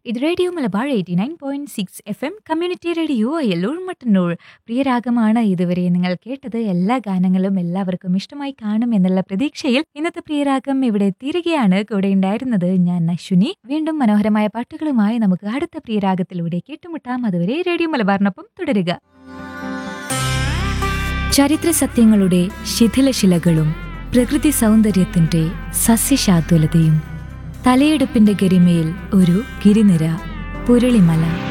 ഇത് radio Malabar eighty nine point six F M community radio Ayyallur Mattannur പ്രിയരാഗമാണ് ഇതുവരെ നിങ്ങൾ കേട്ടത് എല്ലാ ഗാനങ്ങളും എല്ലാവർക്കും ഇഷ്ടമായി കാണും എന്നുള്ള പ്രതീക്ഷയിൽ ഇന്നത്തെ പ്രിയരാഗം ഇവിടെ തിരികെയാണ് കൂടെ ഉണ്ടായിരുന്നത് ഞാൻ അശ്വിനി വീണ്ടും മനോഹരമായ പാട്ടുകളുമായി നമുക്ക് അടുത്ത പ്രിയരാഗത്തിലൂടെ കേട്ടുമുട്ടാം അതുവരെ റേഡിയോ മലബാറിനൊപ്പം തുടരുക ചരിത്ര സത്യങ്ങളുടെ ശിഥിലശിലകളും പ്രകൃതി സൗന്ദര്യത്തിന്റെ സസ്യശാതുലതയും തലയെടുപ്പിന്റെ ഗരിമയിൽ ഒരു ഗിരിനിര പുരളിമല